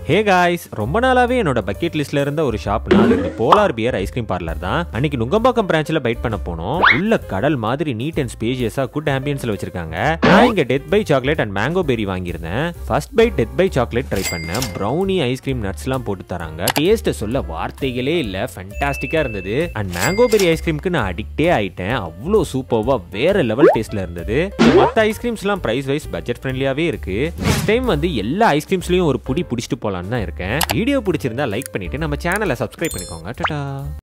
hey guys ரொம்ப நாளாவே என்னோட பக்கெட் லிஸ்ட்ல இருந்த ஒரு ஷாப்னா அது இந்த போலார் பியர் ஐஸ்கிரீம் பார்லர் தான் அன்னைக்கு நுங்கம்பாக்கம் பிரான்ச்ல பைட் பண்ண போனோம் உள்ள கடல் மாதிரி நீட் அண்ட் ஸ்பேஷியஸா குட் ஆம்பியன்ஸ்ல வச்சிருக்காங்க நான் இங்க death by chocolate and mango berry வாங்கியிருந்தேன் first bite death by chocolate try பண்ணேன் ப்ரௌனி ஐஸ்கிரீம் நட்ஸ்லாம் போட்டு தராங்க டேஸ்ட் சொல்ல வார்த்தைகளே இல்ல ஃபண்டாஸ்டிக்கா இருந்தது அண்ட் மேங்கோ பெரி ஐஸ்கிரீம்க்கு நான் அடிக்டே ஆயிட்டேன் அவ்வளோ சூப்பர்வா வேற லெவல் டேஸ்ட்ல இருந்தது மற்ற ஐஸ்கிரீம்ஸ்லாம் பிரைஸ் வைஸ் பட்ஜெட் ஃப்ரெண்ட்லியாவே இருக்கு நெக்ஸ்ட் டைம் வந்து எல்லா ஐஸ்கிரீம்ஸ்லயும் ஒரு புடி பிடிச்சிட்டு போலான்னு தான் இருக்கேன் வீடியோ பிடிச்சிருந்தா லைக் பண்ணிட்டு நம்ம சேனலை சப்ஸ்கிரைப் பண்ணிக்கோங்க டடா